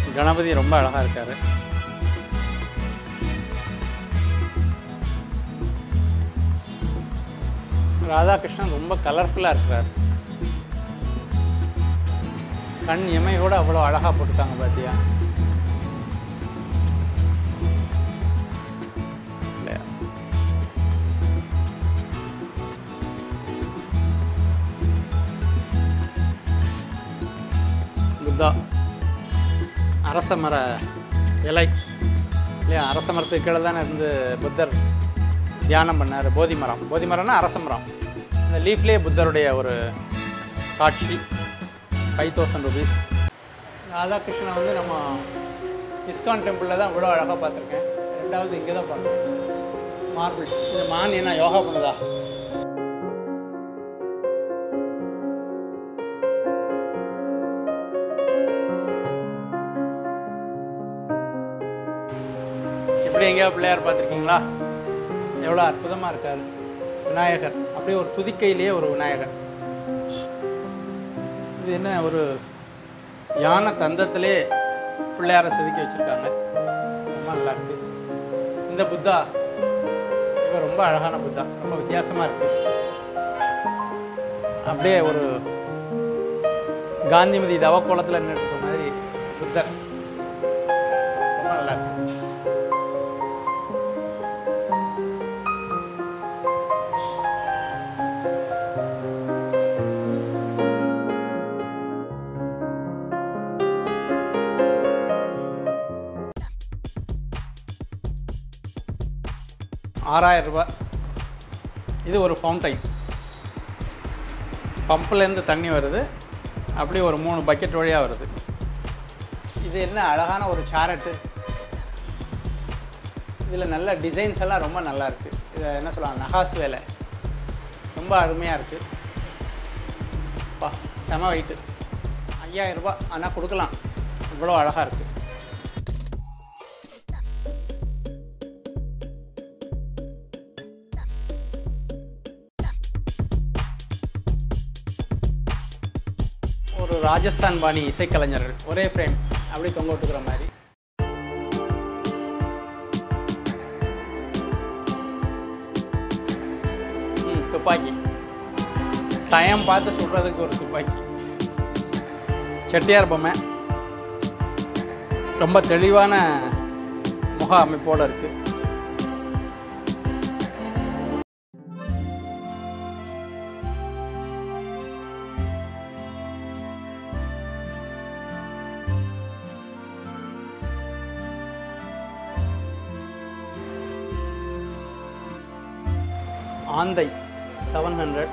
கணபதி ரொம்ப அழகாக இருக்காரு ராதாகிருஷ்ணன் ரொம்ப கலர்ஃபுல்லாக இருக்கிறார் கண் இமையோட அவ்வளோ அழகாக போட்டுருக்காங்க பார்த்தியா இல்லையா புத்தா அரச மர இலை இல்லையா அரச மரத்துக்கு கீழே தானே இருந்து புத்தர் தியானம் பண்ணார் போதி மரம் போதி மரம்னா அரச மரம் இந்த லீஃப்லேயே புத்தருடைய ஒரு காட்சி ஃபைவ் தௌசண்ட் ருபீஸ் ராதாகிருஷ்ணன் வந்து நம்ம இஸ்கான் டெம்பிளில் தான் இவ்வளோ அழகாக பார்த்துருக்கேன் ரெண்டாவது இங்கே தான் பார்க்குறேன் மார்பிள் இந்த மான் என்ன யோகா பண்ணுதா எப்படி எங்கேயாவது பிள்ளையார் பார்த்துருக்கீங்களா எவ்வளோ அற்புதமாக இருக்காரு விநாயகர் அப்படியே ஒரு துதிக்கையிலேயே ஒரு விநாயகர் இது என்ன ஒரு யானை தந்தத்திலே பிள்ளையாரை செதுக்கி வச்சுருக்காங்க ரொம்ப நல்லா இருக்கு இந்த புத்தா இவ ரொம்ப அழகான புத்தா ரொம்ப வித்தியாசமாக இருக்கு அப்படியே ஒரு காந்திமதி தவக்கோலத்தில் நின்று மாதிரி புத்தர் ரொம்ப நல்லா இருக்கு ஆறாயிரம் ரூபாய் இது ஒரு ஃபவுண்டைன் பம்ப்லேருந்து தண்ணி வருது அப்படியே ஒரு மூணு பக்கெட் வழியாக வருது இது என்ன அழகான ஒரு சாரட்டு இதில் நல்ல டிசைன்ஸ் எல்லாம் ரொம்ப நல்லா இருக்குது இதை என்ன சொல்லலாம் நகாஸ் வேலை ரொம்ப அருமையாக இருக்குது பா செம வெயிட்டு ஐயாயிரம் ரூபாய் ஆனால் கொடுக்கலாம் இவ்வளோ அழகாக இருக்குது ஒரு ராஜஸ்தான் பாணி இசைக்கலைஞர்கள் ஒரே ஃப்ரேம் அப்படியே தொங்க விட்டுக்கிற மாதிரி ம் துப்பாக்கி டைம் பார்த்து சுடுறதுக்கு ஒரு துப்பாக்கி செட்டியார் பொம்மை ரொம்ப தெளிவான முக அமைப்போடு இருக்குது ஆந்தை செவன் ஹண்ட்ரட்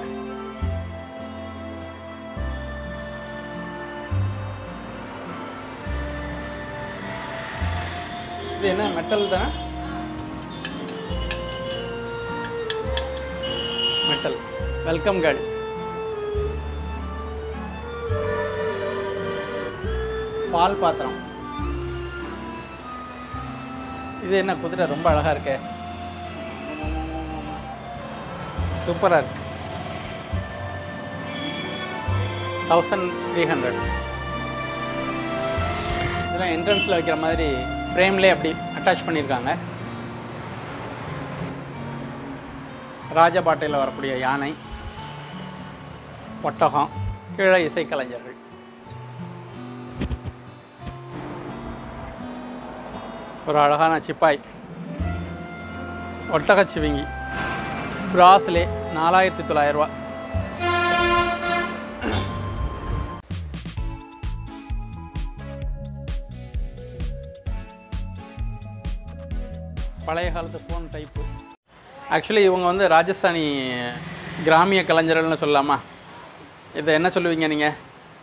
இது என்ன மெட்டல் தானே மெட்டல் வெல்கம் கேர்ள் பால் பாத்திரம் இது என்ன குதிரை ரொம்ப அழகா இருக்கே சூப்பராக இருக்கு தௌசண்ட் த்ரீ ஹண்ட்ரட் இதெல்லாம் என்ட்ரன்ஸில் வைக்கிற மாதிரி ஃப்ரேம்லேயே அப்படி அட்டாச் பண்ணியிருக்காங்க ராஜபாட்டையில் வரக்கூடிய யானை ஒட்டகம் கீழே இசைக்கலைஞர்கள் ஒரு அழகான சிப்பாய் ஒட்டகச்சிவிங்கி பிராஸ்லே நாலாயிரத்தி தொள்ளாயிரம் ரூபா பழைய காலத்து ஃபோன் டைப்பு ஆக்சுவலி இவங்க வந்து ராஜஸ்தானி கிராமிய கலைஞர்கள்னு சொல்லலாமா இதை என்ன சொல்லுவீங்க நீங்கள்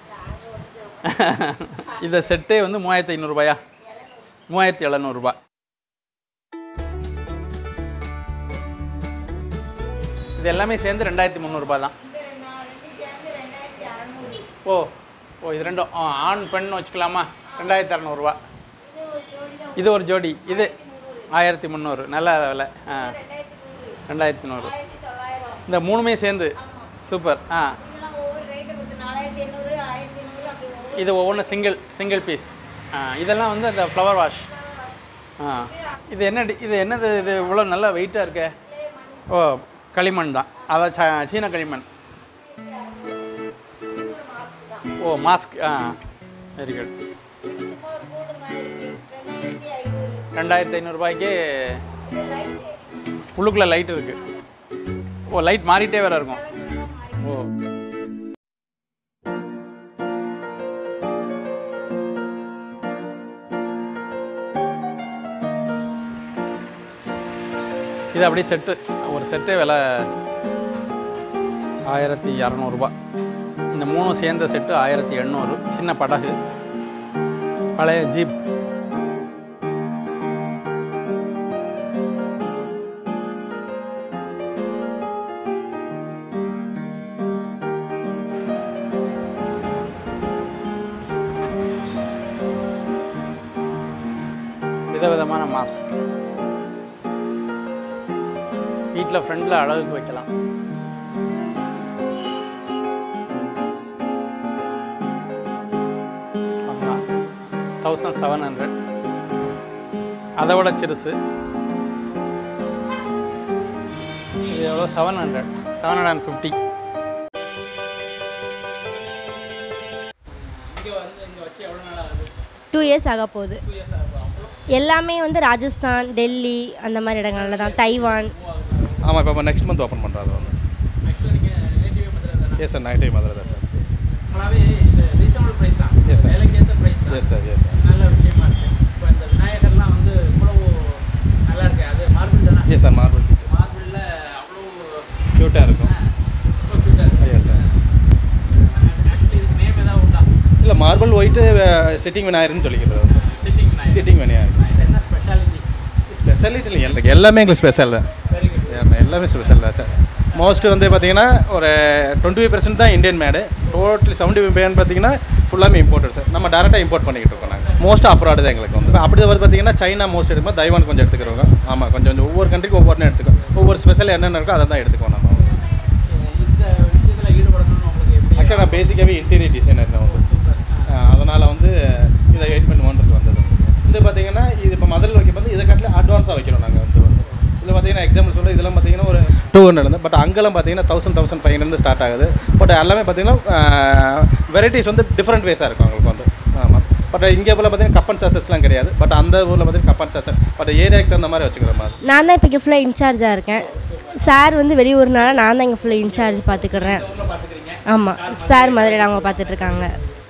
இந்த செட்டே வந்து மூவாயிரத்தி ஐநூறுரூபாயா மூவாயிரத்தி எழுநூறுபா இது எல்லாமே சேர்ந்து ரெண்டாயிரத்தி முந்நூறுபா தான் ஓ ஓ இது ரெண்டும் ஆ, ஆண் பெண் வச்சுக்கலாமா ரெண்டாயிரத்தி அறநூறுபா இது ஒரு ஜோடி இது ஆயிரத்தி முந்நூறு நல்ல விலை ஆ ரெண்டாயிரத்தி நூறு இந்த மூணுமே சேர்ந்து சூப்பர் ஆ இது ஒவ்வொன்று சிங்கிள் சிங்கிள் பீஸ் ஆ இதெல்லாம் வந்து அந்த ஃப்ளவர் வாஷ் ஆ இது என்ன டி- இது என்னது இது இவ்வளோ நல்லா வெயிட்டாக இருக்கே ஓ களிமண் தான் அதான் ச- சீன களிமண் ஓ மாஸ்க் ஆ வெரி குட் ரெண்டாயிரத்தி ஐநூறுரூபாய்க்கு உள்ளுக்குள்ளே லைட் இருக்குது ஓ லைட் மாறிட்டே வேற இருக்கும் ஓ இது அப்படியே செட்டு ஒரு செட்டே விலை ஆயிரத்தி இரநூறுபா இந்த மூணும் சேர்ந்த செட்டு ஆயிரத்தி எண்ணூறு சின்ன படகு பழைய ஜீப் விதவிதமான மாஸ்க் வீட்டில் ஃப்ரெண்டில் அழகுக்கு வைக்கலாம் தௌசண்ட் செவன் ஹண்ட்ரட் அதை விட சிறுசு இது எவ்வளோ seven hundred seven hundred and fifty இங்கே வந்து இங்கே வச்சு எவ்வளோ நாள் ஆகுது டூ இயர்ஸ் ஆக போகுது டூ இயர்ஸ் ஆகும் எல்லாமே வந்து ராஜஸ்தான் டெல்லி அந்த மாதிரி இடங்கள்ல தான் தைவான் ஆமாம் இப்போ நெக்ஸ்ட் மந்த் ஓப்பன் பண்ணுறோம் அது வந்து ஆக்சுவலாக நீங்கள் ரிலேட்டிவ் மதுரை தானே எஸ் சார் நைட் டைம் அதில் தான் சார் ஃபுல்லாகவே இது ரீசனபிள் ப்ரைஸ் தான் Yes, sir. விலைக்கேற்ற ப்ரைஸ் தான் எஸ் சார் எஸ் சார் நல்ல விஷயமா இருக்கு இப்போ இந்த விநாயகர்லாம் வந்து இவ்வளவு நல்லா இருக்கு அது மார்பிள் தானே எஸ் சார் மார்பிள் பீசஸ் மார்பிளில் அவ்வளோ க்யூட்டாக இருக்கும் ரொம்ப க்யூட்டாக இருக்கு எஸ் சார் ஆக்சுவலி இதுக்கு நேம் ஏதாவது உண்டா இல்லை மார்பிள் ஒயிட்டு சிட்டிங் விநாயகர்னு சொல்லிக்கிறது சிட்டிங் விநாயகர் சிட்டிங் விநாயகர் இது என்ன ஸ்பெஷாலிட்டி ஸ்பெஷாலிட்டி இல்லை எனக்கு எல்லாமே எங்களுக்கு ஸ்பெஷல் தான் வெரி குட் ஆமா, எல்லாமே ஸ்பெஷல் தான் சார் மோஸ்ட் வந்து பார்த்தீங்கன்னா ஒரு டுவெண்ட்டி ஃபைவ் பர்சன்ட் தான் Indian made totally seventy five பேன் பார்த்தீங்கன்னா ஃபுல்லாமே இம்போர்ட்டட் சார் நம்ம டேரெக்டாக இம்போர்ட் பண்ணிக்கிட்டு இருக்கோம் நாங்கள் மோஸ்ட் அப்ராடு தான் எங்களுக்கு வந்து அப்படி வந்து பார்த்தீங்கன்னா சைனா மோஸ்ட் எடுக்கும் தைவான் கொஞ்சம் எடுத்துக்கிறோங்க ஆமாம் கொஞ்சம் கொஞ்சம் ஒவ்வொரு கண்ட்ரிக்கு ஒவ்வொரு எடுத்துக்கோ ஒவ்வொரு ஸ்பெஷல் என்னென்ன இருக்கோ அதை தான் எடுத்துக்குவோம் நம்ம இந்த விஷயத்தில் ஈடுபடணும்னு உங்களுக்கு எப்படி ஆக்சுவலாக நான் பேசிக்காகவே இன்டீரியர் டிசைனர் தான் வந்து சூப்பர் அதனால் வந்து இதை எயிட் பண்ணி ஒன்றது வந்தது இது பார்த்தீங்கன்னா இது இப்போ மதுரையில் வைக்க வந்து இதை காட்டில் அட்வான்ஸாக வைக்கிறோம் நாங்கள் வந்து வந்து இதில் பார்த்தீங்கன்னா எக்ஸாம்பிள் சொல்ல இதெல்லாம் பார்த்தீங்கன்னா ஒரு டூ ஹண்ட்ரட் பட் அங்கெல்லாம் பார்த்தீங்கன்னா thousand thousand five hundred start ஆகுது பட் எல்லாமே பார்த்தீங்கன்னா வெரைட்டிஸ் வந்து டிஃப்ரெண்ட் வேஸாக இருக்கும் அவங்களுக்கு வந்து ஆமாம் பட் இங்கே போல் பார்த்தீங்கன்னா கப்பன் சாசஸ்லாம் கிடையாது பட் அந்த ஊரில் பார்த்தீங்கன்னா கப்பன் சாசஸ் பட் ஏரியாவுக்கு தகுந்த மாதிரி வச்சுக்கிற மாதிரி நான் தான் இப்போ இங்கே ஃபுல்லாக இன்சார்ஜாக இருக்கேன் சார் வந்து வெளியூர்னால நான் தான் இங்கே ஃபுல்லாக இன்சார்ஜ் பார்த்துக்கிறேன் ஆமாம் சார் மதுரையில் அவங்க பார்த்துட்ருக்காங்க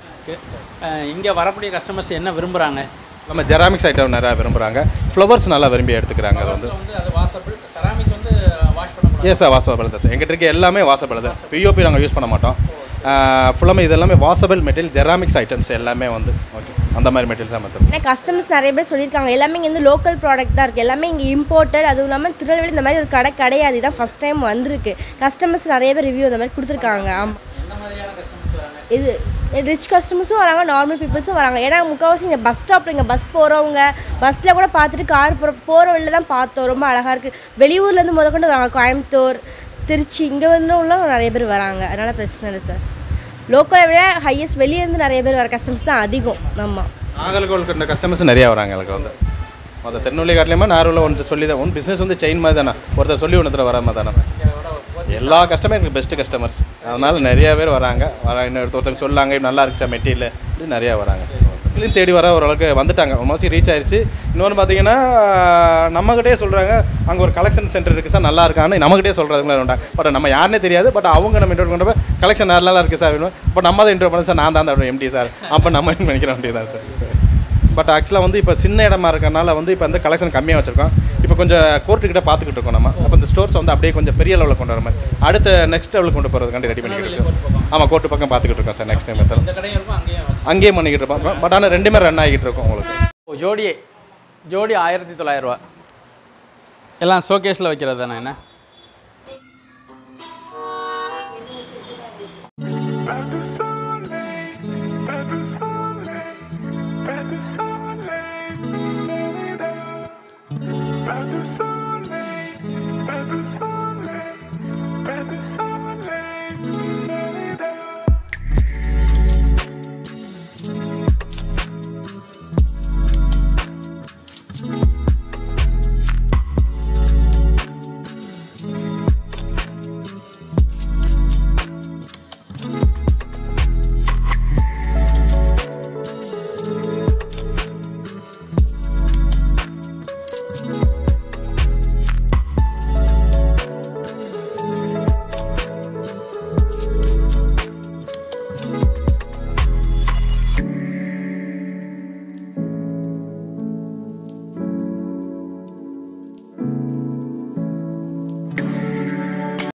இங்கே வரக்கூடிய கஸ்டமர்ஸ் என்ன விரும்புகிறாங்க நம்ம ஜெராமிக்ஸ் ஐட்டம் நிறையா விரும்புகிறாங்க ஃப்ளவர்ஸ் நல்லா விரும்பி எடுத்துக்கிறாங்க அது வந்து வந்து அது வாசபிள் செராமிக் வந்து வாஷ் பண்ண எஸ் சார் வாசபிள் தான் சார் எங்கிட்ட இருக்க எல்லாமே வாசபிள் தான் பிஓபி நாங்கள் யூஸ் பண்ண மாட்டோம் ஃபுல்லாமே இது எல்லாமே வாசபிள் மெட்டீரியல் ஜெராமிக்ஸ் ஐட்டம்ஸ் எல்லாமே வந்து ஓகே அந்த மாதிரி மெட்டீரியல்ஸ் தான் மற்ற ஏன்னா கஸ்டமர்ஸ் நிறைய பேர் சொல்லியிருக்காங்க எல்லாமே இங்கே வந்து லோக்கல் ப்ராடக்ட் தான் இருக்குது எல்லாமே இங்கே இம்போர்ட்டட் அதுவும் இல்லாமல் திருநெல்வேலி இந்த மாதிரி ஒரு கடை கிடையாது இதான் ஃபஸ்ட் டைம் வந்திருக்கு கஸ்டமர்ஸ் நிறைய பேர் ரிவ்யூ இந்த மாதிரி கொடுத்துருக்காங்க ஆமாம் என்ன மாதிரியான கஸ்டமர்ஸ் வராங்க இது ரிச் கஸ்டமர்ஸும் வராங்க நார்மல் பீப்புள்ஸும் வராங்க ஏன்னா முக்கால்வாசி இங்கே பஸ் ஸ்டாப்பில் இங்கே பஸ் போகிறவங்க பஸ்ஸில் கூட பார்த்துட்டு கார் போகிற போகிற வழியில தான் பார்த்தோம் ரொம்ப அழகாக இருக்குது வெளியூர்லேருந்து முத கொண்டு வராங்க கோயம்புத்தூர் திருச்சி இங்கே வந்து உள்ள நிறைய பேர் வராங்க அதனால் பிரச்சனை இல்லை சார் லோக்கலை விட ஹையஸ்ட் வெளியேருந்து நிறைய பேர் வர கஸ்டமர்ஸ் தான் அதிகம் ஆமாம் நாகர்கோவில் இந்த கஸ்டமர்ஸ் நிறையா வராங்க எனக்கு வந்து மொத்த திருநெல்வேலி காட்டிலையுமா நார்வில் ஒன்று சொல்லி தான் ஒன்று பிஸ்னஸ் வந்து செயின் மாதிரி தானே ஒருத்தர் சொல்லி ஒன்றுத்தர வர மாதிரி தானே எல்லா கஸ்டமர் எனக்கு பெஸ்ட் கஸ்டமர்ஸ் அதனால நிறைய பேர் வராங்க வர இன்னொரு ஒருத்தர் சொல்லாங்க இது நல்லா இருக்குச்சா மெட்டீரியல் இப்படி நிறையா வராங்க இதுலேயும் தேடி வர ஓரளவுக்கு வந்துட்டாங்க மோஸ்ட்லி ரீச் ஆயிடுச்சு இன்னொன்று பார்த்தீங்கன்னா நம்மகிட்டே சொல்கிறாங்க அங்கே ஒரு கலெக்ஷன் சென்டர் இருக்குது சார் நல்லா இருக்கான்னு நம்மகிட்டே சொல்கிறதுங்களா உண்டாங்க பட் நம்ம யாருனே தெரியாது பட் அவங்க நம்ம இன்டர்வியூ பண்ணுறப்ப கலெக்ஷன் நல்லா இருக்குது சார் வேணும் பட் நம்ம தான் இன்டர்வியூ பண்ண சார் நான் தான் தான் எம்டி சார் அப்போ நம்ம இது பண்ணிக்கிற வேண்டியதான் சார் பட் ஆக்சுவலாக வந்து இப்போ சின்ன இடமா இருக்கறனால வந்து இப்போ வந்து கலெக்ஷன் கம்மியாக வச்சிருக்கோம் இப்போ கொஞ்சம் கோர்ட்டுக்கிட்ட பார்த்துக்கிட்டு இருக்கோம் நம்ம அப்போ இந்த ஸ்டோர்ஸ் வந்து அப்படியே கொஞ்சம் பெரிய லெவலில் கொண்டு வர மாதிரி அடுத்த நெக்ஸ்ட் லெவலுக்கு கொண்டு போகிறதுக்காண்டி ரெடி பண்ணிக்கிட்டு இருக்கோம் ஆமாம் கோர்ட்டு பக்கம் பார்த்துக்கிட்டு இருக்கோம் சார் நெக்ஸ்ட் டைம் மெத்தட் இந்த கடையும் இருக்கும் அங்கேயும் வச்சு அங்கேயே பண்ணிக்கிட்டு இருப்போம் பட் ஆனால் ரெண்டுமே ரன் ஆகிட்டு இருக்கோம் உங்களுக்கு ஓ ஜோடியே ஜோடி ஆயிரத்தி தொள்ளாயிரரூவா எல்லாம் ஷோகேஸில் வைக்கிறது தானே என்ன By the sun.